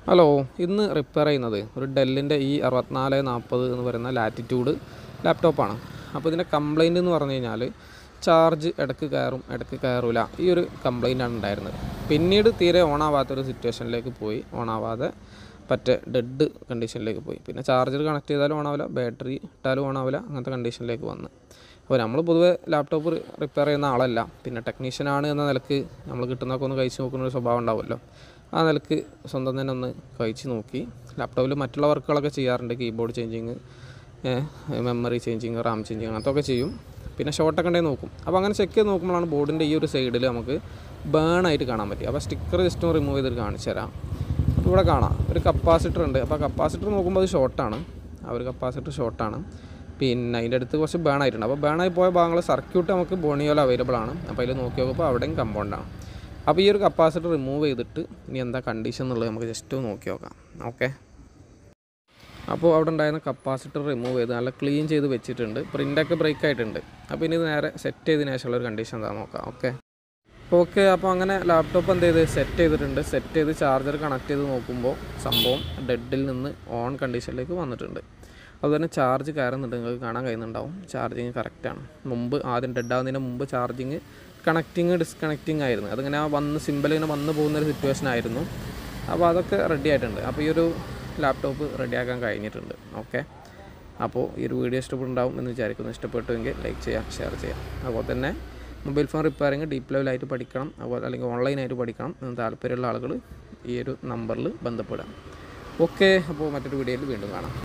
hello ഇന്ന് repair ചെയ്യുന്നത് ഒരു ഡെല്ലിൻ്റെ ഈ അറുപത്തിനാല് നാൽപ്പത് എന്ന് പറയുന്ന ലാറ്റിറ്റ്യൂഡ് ലാപ്ടോപ്പാണ് അപ്പോൾ ഇതിൻ്റെ കംപ്ലൈൻറ്റ് എന്ന് പറഞ്ഞു കഴിഞ്ഞാൽ ചാർജ് ഇടയ്ക്ക് കയറും ഇടയ്ക്ക് കയറില്ല ഈ ഒരു കംപ്ലൈൻ്റാണ് ഉണ്ടായിരുന്നത് പിന്നീട് തീരെ ഓണാവാത്തൊരു സിറ്റുവേഷനിലേക്ക് പോയി ഓണാവാതെ പറ്റേ ഡെഡ് കണ്ടീഷനിലേക്ക് പോയി പിന്നെ ചാർജർ കണക്ട് ചെയ്താലും ഓണാവില്ല ബാറ്ററി ഇട്ടാലും ഓണാവില്ല അങ്ങനത്തെ കണ്ടീഷനിലേക്ക് വന്ന് അപ്പോൾ നമ്മൾ പൊതുവെ ലാപ്ടോപ്പ് റിപ്പയർ ചെയ്യുന്ന ആളല്ല പിന്നെ ടെക്നീഷ്യനാണ് എന്ന നിലക്ക് നമ്മൾ കിട്ടുന്നതൊക്കെ ഒന്ന് കഴിച്ച് നോക്കുന്ന ഒരു സ്വഭാവം ഉണ്ടാവുമല്ലോ ആ നിലക്ക് സ്വന്തം തന്നെ ഒന്ന് കഴിച്ച് നോക്കി ലാപ്ടോപ്പിൽ മറ്റുള്ള വർക്കുകളൊക്കെ ചെയ്യാറുണ്ട് keyboard changing memory changing RAM changing അങ്ങനത്തെ ഒക്കെ ചെയ്യും പിന്നെ ഷോർട്ടൊക്കെ ഉണ്ടെങ്കിൽ നോക്കും അപ്പോൾ അങ്ങനെ ചെക്ക് ചെയ്ത് നോക്കുമ്പോഴാണ് ബോർഡിൻ്റെ ഈ ഒരു സൈഡിൽ നമുക്ക് ബേൺ ആയിട്ട് കാണാൻ പറ്റും അപ്പോൾ സ്റ്റിക്കർ ജസ്റ്റ് ഒന്ന് റിമൂവ് ചെയ്തിട്ട് കാണിച്ചു തരാം അപ്പോൾ ഇവിടെ കാണാം ഒരു കപ്പാസിറ്റർ ഉണ്ട് അപ്പോൾ കപ്പാസിറ്റർ നോക്കുമ്പോൾ അത് ഷോർട്ടാണ് ആ ഒരു കപ്പാസിറ്റർ ഷോർട്ടാണ് പിന്നെ അതിൻ്റെ അടുത്ത് കുറച്ച് ബേൺ ആയിട്ടുണ്ട് അപ്പോൾ ബേൺ ആയി പോയ ഭാഗങ്ങൾ സർക്യൂട്ട് നമുക്ക് ബോണിയോല അവൈലബിൾ ആണ് അപ്പോൾ അതിൽ നോക്കി നോക്കുമ്പോൾ അവിടെയും കമ്പൗണ്ടാണ് അപ്പോൾ ഈ ഒരു കപ്പാസിറ്റർ റിമൂവ് ചെയ്തിട്ട് ഇനി എന്താ കണ്ടീഷൻ എന്നുള്ളത് നമുക്ക് ജസ്റ്റ് ഒന്ന് നോക്കി നോക്കാം ഓക്കെ അപ്പോൾ അവിടെ ഉണ്ടായിരുന്ന കപ്പാസിറ്റർ റിമൂവ് ചെയ്ത് നല്ല ക്ലീൻ ചെയ്ത് വെച്ചിട്ടുണ്ട് പ്രിൻ്റൊക്കെ ബ്രേക്ക് ആയിട്ടുണ്ട് അപ്പോൾ ഇനി ഇത് നേരെ സെറ്റ് ചെയ്തതിന് ശേഷമുള്ള ഒരു കണ്ടീഷൻ എന്താ നോക്കാം ഓക്കെ ഓക്കെ അപ്പോൾ അങ്ങനെ ലാപ്ടോപ്പ് എന്ത് ചെയ്ത് സെറ്റ് ചെയ്തിട്ടുണ്ട് സെറ്റ് ചെയ്ത് ചാർജർ കണക്ട് ചെയ്ത് നോക്കുമ്പോൾ സംഭവം ഡെഡിൽ നിന്ന് ഓൺ കണ്ടീഷനിലേക്ക് വന്നിട്ടുണ്ട് അതുപോലെ ചാർജ് കയറുന്നുണ്ട് നിങ്ങൾക്ക് കാണാൻ കഴിയുന്നുണ്ടാവും ചാർജിങ് കറക്റ്റാണ് മുമ്പ് ആദ്യം ഡെഡ് ആവുന്നതിന് മുമ്പ് ചാർജിങ് കണക്റ്റിങ് ഡിസ്കണക്റ്റിംഗ് ആയിരുന്നു അതിങ്ങനെ ആ വന്ന് സിമ്പിൾ ഇങ്ങനെ വന്ന് പോകുന്ന ഒരു സിറ്റുവേഷൻ ആയിരുന്നു അപ്പോൾ അതൊക്കെ റെഡി ആയിട്ടുണ്ട് അപ്പോൾ ഈ ഒരു ലാപ്ടോപ്പ് റെഡിയാക്കാൻ കഴിഞ്ഞിട്ടുണ്ട് ഓക്കെ അപ്പോൾ ഈ ഒരു വീഡിയോ ഇഷ്ടപ്പെട്ടുണ്ടാവും എന്ന് വിചാരിക്കുന്നു ഇഷ്ടപ്പെട്ടുവെങ്കിൽ ലൈക്ക് ചെയ്യാം ഷെയർ ചെയ്യാം അതുപോലെ തന്നെ മൊബൈൽ ഫോൺ റിപ്പയറിങ് ഡീപ്പ് ലെവലായിട്ട് പഠിക്കണം അതുപോലെ അല്ലെങ്കിൽ ഓൺലൈനായിട്ട് പഠിക്കണം എന്ന് താല്പര്യമുള്ള ആളുകൾ ഈ ഒരു നമ്പറിൽ ബന്ധപ്പെടാം ഓക്കെ അപ്പോൾ മറ്റൊരു വീഡിയോയിൽ വീണ്ടും കാണാം